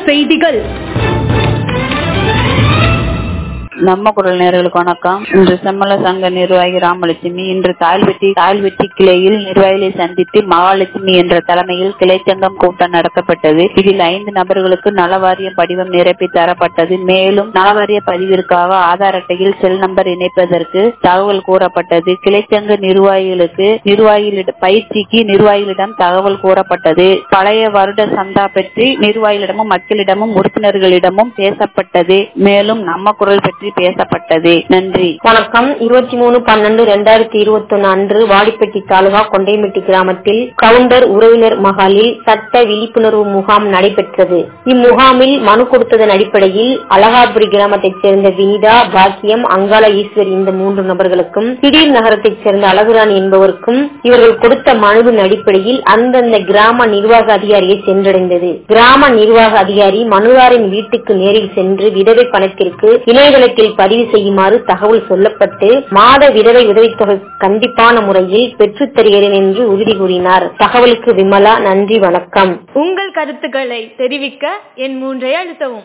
செய்திகள் நம்ம குரல் நேர்களுக்கு வணக்கம் இன்று செம்மல சங்க நிர்வாகி ராமலட்சுமி இன்று தாய்வெட்டி தாய்வெட்டி கிளையில் நிர்வாகிகளை சந்தித்து மகாலட்சுமி என்ற தலைமையில் கிளைச்சங்கம் கூட்டம் நடத்தப்பட்டது இதில் ஐந்து நபர்களுக்கு நலவாரிய படிவம் நிரப்பி தரப்பட்டது மேலும் நலவாரிய பதிவிற்காக ஆதார் அட்டையில் செல் நம்பர் இணைப்பதற்கு தகவல் கூறப்பட்டது கிளைச்சங்க நிர்வாகிகளுக்கு நிர்வாகிகளிடம் பயிற்சிக்கு நிர்வாகிகளிடம் தகவல் கூறப்பட்டது பழைய வருட சந்தா பற்றி நிர்வாகிகளிடமும் மக்களிடமும் உறுப்பினர்களிடமும் பேசப்பட்டது மேலும் நம்ம குரல் பற்றி பேசப்பட்டது நன்றி வணக்கம் இருபத்தி மூணு பன்னெண்டு ரெண்டாயிரத்தி இருபத்தி ஒன்னு அன்று வாடிப்பட்டி தாலுகா கொண்டைமெட்டி கிராமத்தில் கவுண்டர் உறவினர் மகாலில் சட்ட விழிப்புணர்வு முகாம் நடைபெற்றது இம்முகாமில் மனு கொடுத்ததன் அடிப்படையில் அலகாபுரி கிராமத்தைச் சேர்ந்த வினிதா பாக்கியம் அங்காள ஈஸ்வரி இந்த மூன்று நபர்களுக்கும் திடீர் நகரத்தைச் சேர்ந்த அழகுராணி என்பவருக்கும் இவர்கள் கொடுத்த மனுவின் அடிப்படையில் அந்தந்த கிராம நிர்வாக அதிகாரியை சென்றடைந்தது கிராம நிர்வாக அதிகாரி மனுதாரின் வீட்டுக்கு நேரில் சென்று விதவை பணத்திற்கு இணையதளத்தில் பதிவு செய்யுமாறு தகவல் சொல்லப்பட்டு மாத விதவை உதவித்தொகை கண்டிப்பான முறையில் பெற்றுத் தருகிறேன் என்று உறுதி கூறினார் தகவலுக்கு விமலா நன்றி வணக்கம் உங்கள் கருத்துக்களை தெரிவிக்க என் மூன்றை அழுத்தவும்